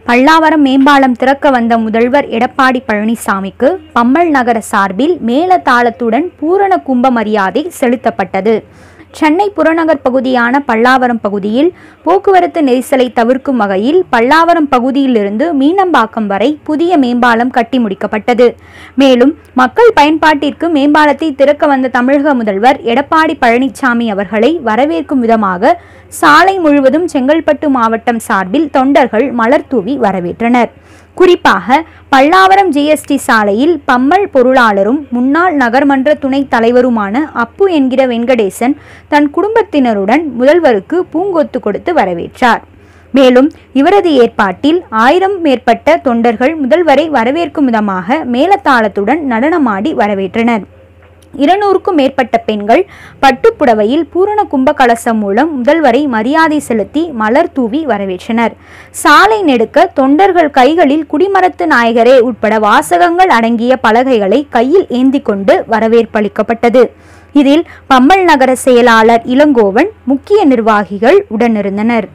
பல்லாவரம் மேம்பாலம் திறக்க வந்த முதல்வர் எடப்பாடி பழனிசாமிக்கு பம்மல் நகர சார்பில் மேளதாளத்துடன் பூரண கும்ப மரியாதை செலுத்தப்பட்டது சென்னை புறநகர் பகுதியான பல்லாவரம் பகுதியில் போக்குவரத்து நெரிசலை தவிர்க்கும் வகையில் பல்லாவரம் பகுதியிலிருந்து மீனம்பாக்கம் வரை புதிய மேம்பாலம் கட்டி முடிக்கப்பட்டது மேலும் மக்கள் பயன்பாட்டிற்கு மேம்பாலத்தை திறக்க வந்த தமிழக முதல்வர் எடப்பாடி பழனிசாமி அவர்களை வரவேற்கும் விதமாக சாலை முழுவதும் செங்கல்பட்டு மாவட்டம் சார்பில் தொண்டர்கள் மலர் தூவி வரவேற்றனர் குறிப்பாக பல்லாவரம் ஜிஎஸ்டி சாலையில் பம்மல் பொருளாளரும் முன்னாள் நகர்மன்ற துணைத் தலைவருமான அப்பு என்கிற வெங்கடேசன் தன் குடும்பத்தினருடன் முதல்வருக்கு பூங்கொத்து கொடுத்து வரவேற்றார் மேலும் இவரது ஏற்பாட்டில் ஆயிரம் மேற்பட்ட தொண்டர்கள் முதல்வரை வரவேற்கும் விதமாக மேளதாளத்துடன் நடனமாடி வரவேற்றனர் இருநூறுக்கும் மேற்பட்ட பெண்கள் பட்டுப்புடவையில் பூரண கும்ப கலசம் மூலம் முதல்வரை மரியாதை செலுத்தி மலர் தூவி வரவேற்றனர் சாலை நெடுக்க தொண்டர்கள் கைகளில் குடிமரத்து நாயகரே உட்பட வாசகங்கள் அடங்கிய பலகைகளை கையில் ஏந்தி கொண்டு வரவேற்பளிக்கப்பட்டது இதில் பம்மல் நகர செயலாளர் இளங்கோவன் முக்கிய நிர்வாகிகள் உடனிருந்தனர்